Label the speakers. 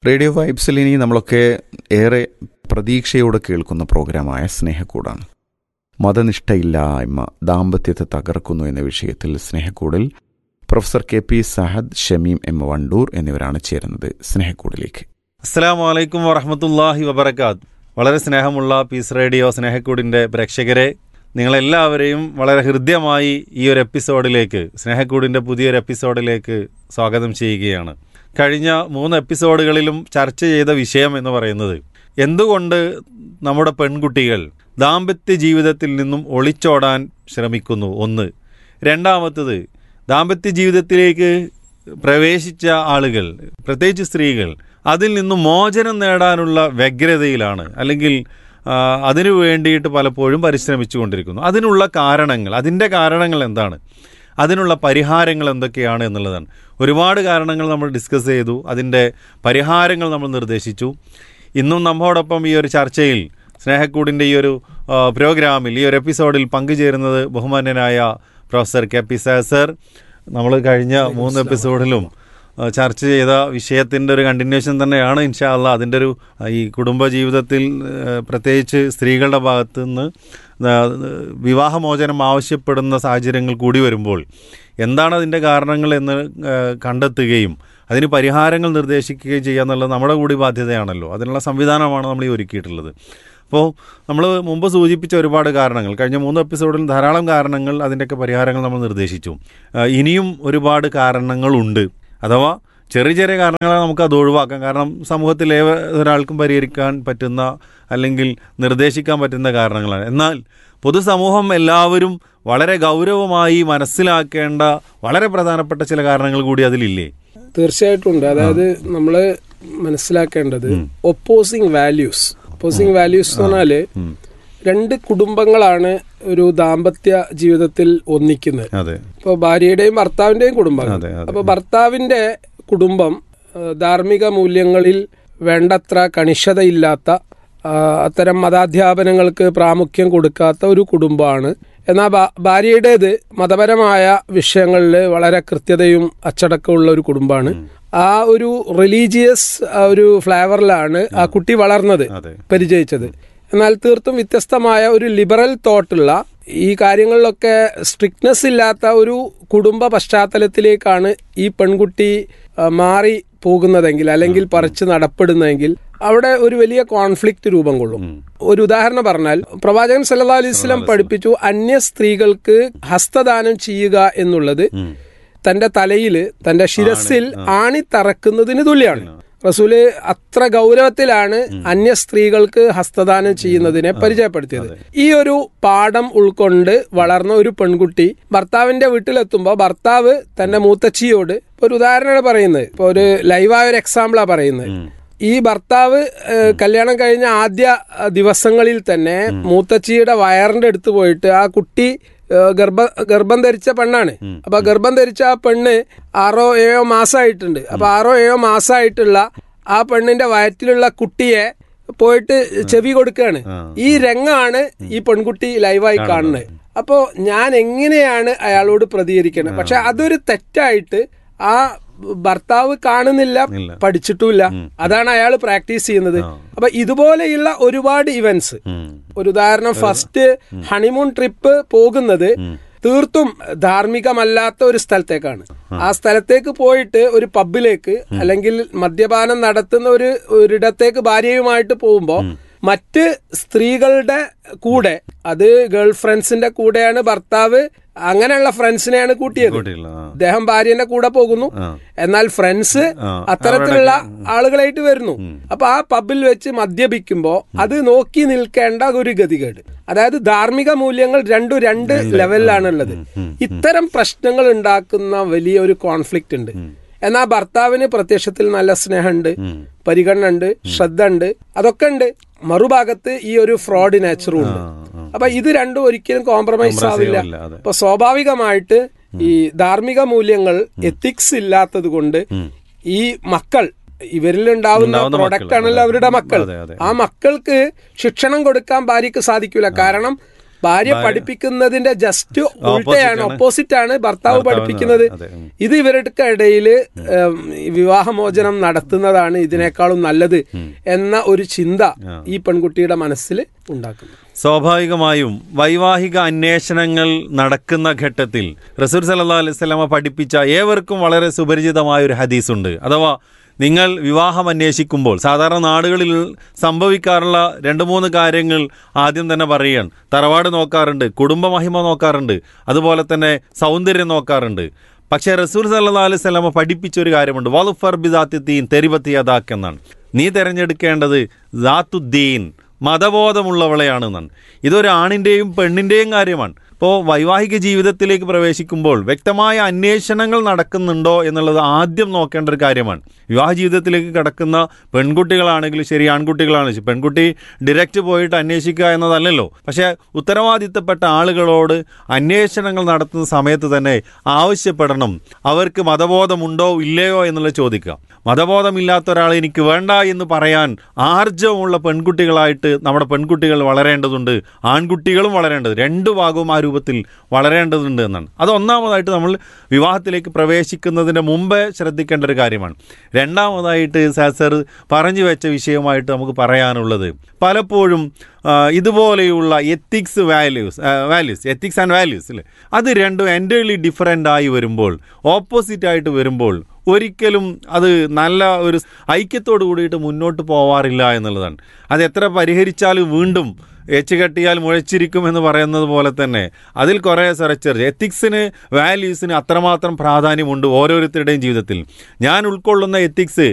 Speaker 1: Radio വൈബ്സിൽ ഇനി നമ്മളൊക്കെ ഏറെ പ്രതീക്ഷയോടെ കേൾക്കുന്ന പ്രോഗ്രാമായ സ്നേഹക്കൂടാണ് മതനിഷ്ഠയില്ലായ്മ ദാമ്പത്യത്തെ തകർക്കുന്നു എന്ന വിഷയത്തിൽ സ്നേഹക്കൂടിൽ professor K P Sahad Shameem M Wandoor എന്നിവരാണ് ചേരുന്നത് സ്നേഹക്കൂടിലേക്ക്
Speaker 2: അസ്സാം വലൈക്കും വറഹമത്തല്ലാഹി വബർക്കാത്ത് വളരെ സ്നേഹമുള്ള പീസ് റേഡിയോ സ്നേഹക്കൂടിൻ്റെ പ്രേക്ഷകരെ നിങ്ങളെല്ലാവരെയും വളരെ ഹൃദ്യമായി ഈ ഒരു എപ്പിസോഡിലേക്ക് സ്നേഹക്കൂടിൻ്റെ പുതിയൊരു എപ്പിസോഡിലേക്ക് സ്വാഗതം ചെയ്യുകയാണ് കഴിഞ്ഞ മൂന്ന് എപ്പിസോഡുകളിലും ചർച്ച ചെയ്ത വിഷയം എന്ന് പറയുന്നത് എന്തുകൊണ്ട് നമ്മുടെ പെൺകുട്ടികൾ ദാമ്പത്യ ജീവിതത്തിൽ നിന്നും ഒളിച്ചോടാൻ ശ്രമിക്കുന്നു ഒന്ന് രണ്ടാമത്തത് ദാമ്പത്യ ജീവിതത്തിലേക്ക് പ്രവേശിച്ച ആളുകൾ പ്രത്യേകിച്ച് സ്ത്രീകൾ അതിൽ നിന്നും മോചനം നേടാനുള്ള വ്യഗ്രതയിലാണ് അല്ലെങ്കിൽ ആ, അതിനു വേണ്ടിയിട്ട് പലപ്പോഴും പരിശ്രമിച്ചു കൊണ്ടിരിക്കുന്നു അതിനുള്ള കാരണങ്ങൾ അതിൻ്റെ കാരണങ്ങൾ എന്താണ് അതിനുള്ള പരിഹാരങ്ങൾ എന്തൊക്കെയാണ് എന്നുള്ളതാണ് ഒരുപാട് കാരണങ്ങൾ നമ്മൾ ഡിസ്കസ് ചെയ്തു അതിൻ്റെ പരിഹാരങ്ങൾ നമ്മൾ നിർദ്ദേശിച്ചു ഇന്നും നമ്മോടൊപ്പം ഈ ഒരു ചർച്ചയിൽ സ്നേഹക്കൂടിൻ്റെ ഈ ഒരു ആ, പ്രോഗ്രാമിൽ ഈ ഒരു എപ്പിസോഡിൽ പങ്കുചേരുന്നത് ബഹുമാന്യനായ professor K P sir sir നമ്മൾ കഴിഞ്ഞ മൂന്ന് എപ്പിസോഡിലും ആ, ചർച്ച ചെയ്ത വിഷയത്തിൻ്റെ ഒരു കണ്ടിന്യൂഷൻ തന്നെയാണ് ഇൻഷാ അള്ളാ അതിൻ്റെ ഒരു ആ, ഈ കുടുംബ ജീവിതത്തിൽ ആ, പ്രത്യേകിച്ച് സ്ത്രീകളുടെ ഭാഗത്തു നിന്ന് ആ, വിവാഹമോചനം ആവശ്യപ്പെടുന്ന സാഹചര്യങ്ങൾ കൂടി വരുമ്പോൾ എന്താണ് അതിൻ്റെ കാരണങ്ങൾ എന്ന് ആ, കണ്ടെത്തുകയും അതിന് പരിഹാരങ്ങൾ നിർദ്ദേശിക്കുകയും ചെയ്യുക എന്നുള്ളത് നമ്മുടെ കൂടി ബാധ്യതയാണല്ലോ അതിനുള്ള സംവിധാനമാണ് നമ്മൾ ഈ ഒരുക്കിയിട്ടുള്ളത് അപ്പോൾ നമ്മൾ മുമ്പ് സൂചിപ്പിച്ച ഒരുപാട് കാരണങ്ങൾ കഴിഞ്ഞ മൂന്ന് എപ്പിസോഡിൽ ധാരാളം കാരണങ്ങൾ അതിൻ്റെയൊക്കെ പരിഹാരങ്ങൾ നമ്മൾ നിർദ്ദേശിച്ചു ആ, ഇനിയും ഒരുപാട് കാരണങ്ങളുണ്ട് അഥവാ ചെറിയ ചെറിയ കാരണങ്ങളെ നമുക്ക് അത് ഒഴിവാക്കാം കാരണം സമൂഹത്തിൽ ഏവ- ഒരാൾക്കും പരിഹരിക്കാൻ പറ്റുന്ന അല്ലെങ്കിൽ നിർദ്ദേശിക്കാൻ പറ്റുന്ന കാരണങ്ങളാണ് എന്നാൽ പൊതുസമൂഹം എല്ലാവരും വളരെ ഗൗരവമായി മനസ്സിലാക്കേണ്ട വളരെ പ്രധാനപ്പെട്ട ചില കാരണങ്ങൾ കൂടി അതിലില്ലേ
Speaker 3: തീർച്ചയായിട്ടും ഉണ്ട് അതായത് നമ്മൾ മനസ്സിലാക്കേണ്ടത് ഒപ്പോസിങ് വാല്യൂസ് ഒപ്പോസിങ് വാല്യൂസ് എന്ന് പറഞ്ഞാല് രണ്ട് കുടുംബങ്ങളാണ് ഒരു ദാമ്പത്യ ജീവിതത്തിൽ ഒന്നിക്കുന്നത്
Speaker 2: അതെ
Speaker 3: ഇപ്പൊ ഭാര്യയുടെയും ഭർത്താവിന്റെയും കുടുംബം
Speaker 2: അതെ, അതെ.
Speaker 3: അപ്പൊ ഭർത്താവിന്റെ കുടുംബം ആ, ധാർമ്മിക മൂല്യങ്ങളിൽ വേണ്ടത്ര കണിശതയില്ലാത്ത ആ, അത്തരം മതാധ്യാപനങ്ങൾക്ക് പ്രാമുഖ്യം കൊടുക്കാത്ത ഒരു കുടുംബമാണ് എന്നാൽ ഭാ- ഭാര്യയുടേത് മതപരമായ വിഷയങ്ങളിൽ വളരെ കൃത്യതയും അച്ചടക്കമുള്ള ഒരു കുടുംബമാണ് ആ ഒരു റിലീജിയസ് ഒരു ഫ്ലേവറിലാണ് ആ കുട്ടി വളർന്നത്
Speaker 2: അതെ
Speaker 3: പരിചയിച്ചത് എന്നാൽ തീർത്തും വ്യത്യസ്തമായ ഒരു ലിബറൽ തോട്ടുള്ള ഈ കാര്യങ്ങളിലൊക്കെ സ്ട്രിക്ട്നെസ് ഇല്ലാത്ത ഒരു കുടുംബ പശ്ചാത്തലത്തിലേക്കാണ് ഈ പെൺകുട്ടി ആ, മാറി പോകുന്നതെങ്കിൽ അല്ലെങ്കിൽ പറിച്ച് നടപ്പെടുന്നതെങ്കിൽ അവിടെ ഒരു വലിയ കോൺഫ്ലിക്റ്റ് രൂപം കൊള്ളും ഒരു ഉദാഹരണം പറഞ്ഞാൽ പ്രവാചകൻ സല്ലല്ലാഹു അലൈഹി വസല്ലം പഠിപ്പിച്ചു അന്യ സ്ത്രീകൾക്ക് ഹസ്തദാനം ചെയ്യുക എന്നുള്ളത് തന്റെ തലയിൽ തന്റെ ശിരസിൽ ആണി തറക്കുന്നതിന് തുല്യമാണ് റസൂല് അത്ര ഗൗരവത്തിലാണ് അന്യ സ്ത്രീകൾക്ക് ഹസ്തദാനം ചെയ്യുന്നതിനെ പരിചയപ്പെടുത്തിയത് ഈ ഒരു പാഠം ഉൾക്കൊണ്ട് വളർന്ന ഒരു പെൺകുട്ടി ഭർത്താവിന്റെ വീട്ടിലെത്തുമ്പോൾ ഭർത്താവ് തന്റെ മൂത്തച്ചിയോട് ഇപ്പൊ ഒരു ഉദാഹരണമാണ് പറയുന്നത് ഇപ്പൊ ഒരു ലൈവായ ഒരു എക്സാമ്പിളാ പറയുന്നത് ഈ ഭർത്താവ് ഏഹ്, കല്യാണം കഴിഞ്ഞ ആദ്യ അഹ്, ദിവസങ്ങളിൽ തന്നെ മൂത്തച്ചിയുടെ വയറിന്റെ അടുത്ത് പോയിട്ട് ആ കുട്ടി ഏഹ്, ഗർഭ ഗർഭം ധരിച്ച പെണ്ണാണ് അപ്പൊ ഗർഭം ധരിച്ച ആ പെണ്ണ് ആറോ ഏഴോ മാസമായിട്ടുണ്ട് അപ്പൊ ആറോ ഏഴോ മാസമായിട്ടുള്ള ആ പെണ്ണിന്റെ വയറ്റിലുള്ള കുട്ടിയെ പോയിട്ട് ചെവി കൊടുക്കുകയാണ് ഈ രംഗമാണ് ഈ പെൺകുട്ടി ലൈവായി കാണുന്നത് അപ്പോ ഞാൻ എങ്ങനെയാണ് അയാളോട് പ്രതികരിക്കുന്നത് പക്ഷെ അതൊരു തെറ്റായിട്ട് ആ ഭർത്താവ് കാണുന്നില്ല പഠിച്ചിട്ടുമില്ല അതാണ് അയാൾ പ്രാക്ടീസ് ചെയ്യുന്നത് അപ്പൊ ഇതുപോലെയുള്ള ഒരുപാട് ഇവന്റ്സ് ഒരു ഉദാഹരണം ഫസ്റ്റ് ഹണിമൂൺ ട്രിപ്പ് പോകുന്നത് തീർത്തും ധാർമ്മികമല്ലാത്ത ഒരു സ്ഥലത്തേക്കാണ് ആ സ്ഥലത്തേക്ക് പോയിട്ട് ഒരു പബ്ബിലേക്ക് അല്ലെങ്കിൽ മദ്യപാനം നടത്തുന്ന ഒരു ഒരിടത്തേക്ക് ഭാര്യയുമായിട്ട് പോകുമ്പോ മറ്റ് സ്ത്രീകളുടെ കൂടെ അത് ഗേൾ ഫ്രണ്ട്സിന്റെ കൂടെയാണ് ഭർത്താവ് അങ്ങനെയുള്ള ഫ്രണ്ട്സിനെയാണ് കൂട്ടിയത്
Speaker 2: കൂട്ടിയില്ല ആ.
Speaker 3: അദ്ദേഹം ഭാര്യന്റെ കൂടെ പോകുന്നു
Speaker 2: ആ.
Speaker 3: എന്നാൽ ഫ്രണ്ട്സ്
Speaker 2: ആ,
Speaker 3: അത്തരത്തിലുള്ള ആളുകളായിട്ട് വരുന്നു അപ്പൊ ആ പബ്ബിൽ വെച്ച് മദ്യപിക്കുമ്പോ അത് നോക്കി നിൽക്കേണ്ട ഒരു ഗതികേട് അതായത് ധാർമ്മിക മൂല്യങ്ങൾ രണ്ടു രണ്ട് ലെവലിലാണുള്ളത് ഇത്തരം പ്രശ്നങ്ങൾ ഉണ്ടാക്കുന്ന വലിയ ഒരു കോൺഫ്ലിക്റ്റ് ഉണ്ട് എന്നാൽ ഭർത്താവിന് പ്രത്യക്ഷത്തിൽ നല്ല സ്നേഹമുണ്ട് പരിഗണന ഉണ്ട് ശ്രദ്ധ ഉണ്ട് അതൊക്കെ ഉണ്ട് മറുഭാഗത്ത് ഈ ഒരു ഫ്രോഡ് നാച്ചറും ഉണ്ട് അപ്പൊ ഇത് രണ്ടും ഒരിക്കലും കോംപ്രമൈസ് ആവില്ല
Speaker 2: ആവില്ല, അതെ.
Speaker 3: അപ്പൊ സ്വാഭാവികമായിട്ട് ഈ ധാർമ്മിക മൂല്യങ്ങൾ എത്തിക്സ് ഇല്ലാത്തത് കൊണ്ട് ഈ മക്കൾ ഇവരിൽ ഉണ്ടാവുന്ന
Speaker 2: ഉണ്ടാവുന്ന
Speaker 3: പ്രൊഡക്റ്റ്
Speaker 2: മക്കൾ,
Speaker 3: ആണല്ലോ
Speaker 2: അതെ.
Speaker 3: അവരുടെ മക്കൾ
Speaker 2: അതെ, അതെ.
Speaker 3: ആ മക്കൾക്ക് ശിക്ഷണം കൊടുക്കാൻ ഭാര്യക്ക് സാധിക്കൂല കാരണം ഭാര്യ പഠിപ്പിക്കുന്നതിന്റെ ജസ്റ്റ് ഉൾട്ടയാണ്
Speaker 2: ആണ്.
Speaker 3: ഓപ്പോസിറ്റ് ആണ് ഭർത്താവ്
Speaker 2: ഭർത്താവ്
Speaker 3: പഠിപ്പിക്കുന്നത്
Speaker 2: അതെ, ഉം.
Speaker 3: ഇത് ഇവരുടെ ഇടയിൽ വിവാഹമോചനം നടത്തുന്നതാണ് ഇതിനേക്കാളും നല്ലത് എന്ന ഒരു ചിന്ത ഈ പെൺകുട്ടിയുടെ മനസ്സിൽ ഉണ്ടാക്കുന്നു
Speaker 2: സ്വാഭാവികമായും വൈവാഹിക അന്വേഷണങ്ങൾ നടക്കുന്ന ഘട്ടത്തിൽ റസൂൽ സല്ലാ അലൈഹി സ്വലമ പഠിപ്പിച്ച ഏവർക്കും വളരെ സുപരിചിതമായ ഒരു ഹദീസുണ്ട് അഥവാ നിങ്ങൾ വിവാഹം അന്വേഷിക്കുമ്പോൾ സാധാരണ നാടുകളിൽ സംഭവിക്കാറുള്ള രണ്ട് മൂന്ന് കാര്യങ്ങൾ ആദ്യം തന്നെ പറയുകയാണ് തറവാട് നോക്കാറുണ്ട് കുടുംബ മഹിമ നോക്കാറുണ്ട് അതുപോലെ തന്നെ സൗന്ദര്യം നോക്കാറുണ്ട് പക്ഷേ റസൂൽ സല്ലാ അലൈഹി സ്വലമ പഠിപ്പിച്ച ഒരു കാര്യമുണ്ട് വലുഫർ ബിദാത്തിത്തീൻ തെരുവത്തി അദാക്ക് എന്നാണ് നീ തിരഞ്ഞെടുക്കേണ്ടത് ദാത്തുദ്ദീൻ മതബോധമുള്ളവളെയാണ് എന്നാണ് ഇതൊരു ആണിൻ്റെയും പെണ്ണിൻ്റെയും കാര്യമാണ് ഇപ്പോൾ വൈവാഹിക ജീവിതത്തിലേക്ക് പ്രവേശിക്കുമ്പോൾ വ്യക്തമായ അന്വേഷണങ്ങൾ നടക്കുന്നുണ്ടോ എന്നുള്ളത് ആദ്യം നോക്കേണ്ട ഒരു കാര്യമാണ് വിവാഹ ജീവിതത്തിലേക്ക് കടക്കുന്ന പെൺകുട്ടികളാണെങ്കിലും ശരി ആൺകുട്ടികളാണെങ്കിലും ശരി പെൺകുട്ടി ഡയറക്റ്റ് പോയിട്ട് അന്വേഷിക്കുക എന്നതല്ലല്ലോ പക്ഷേ ഉത്തരവാദിത്തപ്പെട്ട ആളുകളോട് അന്വേഷണങ്ങൾ നടത്തുന്ന സമയത്ത് തന്നെ ആവശ്യപ്പെടണം അവർക്ക് മതബോധമുണ്ടോ ഇല്ലയോ എന്നുള്ളത് ചോദിക്കുക മതബോധമില്ലാത്ത ഒരാളെ എനിക്ക് വേണ്ട എന്ന് പറയാൻ ആർജവമുള്ള പെൺകുട്ടികളായിട്ട് നമ്മുടെ പെൺകുട്ടികൾ വളരേണ്ടതുണ്ട് ആൺകുട്ടികളും വളരേണ്ടത് രണ്ടു ഭാഗവും ആ രൂപത്തിൽ വളരേണ്ടതുണ്ട് എന്നാണ് അത് ഒന്നാമതായിട്ട് നമ്മൾ വിവാഹത്തിലേക്ക് പ്രവേശിക്കുന്നതിന് മുമ്പേ ശ്രദ്ധിക്കേണ്ട ഒരു കാര്യമാണ് രണ്ടാമതായിട്ട് സാസർ പറഞ്ഞു വെച്ച വിഷയമായിട്ട് നമുക്ക് പറയാനുള്ളത് പലപ്പോഴും ആ, ഇതുപോലെയുള്ള ethics values values ethics and values അല്ലേ അത് രണ്ടും എൻ്റർലി ഡിഫറെൻ്റ് ആയി വരുമ്പോൾ ഓപ്പോസിറ്റ് ആയിട്ട് വരുമ്പോൾ ഒരിക്കലും അത് നല്ല ഒരു ഐക്യത്തോട് കൂടിയിട്ട് മുന്നോട്ട് പോവാറില്ല എന്നുള്ളതാണ് അത് എത്ര പരിഹരിച്ചാലും വീണ്ടും എച്ച് കെട്ടിയാൽ മുഴച്ചിരിക്കും എന്ന് പറയുന്നത് പോലെ തന്നെ അതിൽ കുറേ സെറച്ചറിച്ച് എത്തിക്സിന് വാല്യൂസിന് അത്രമാത്രം പ്രാധാന്യമുണ്ട് ഓരോരുത്തരുടെയും ജീവിതത്തിൽ ഞാൻ ഉൾക്കൊള്ളുന്ന എത്തിക്സ്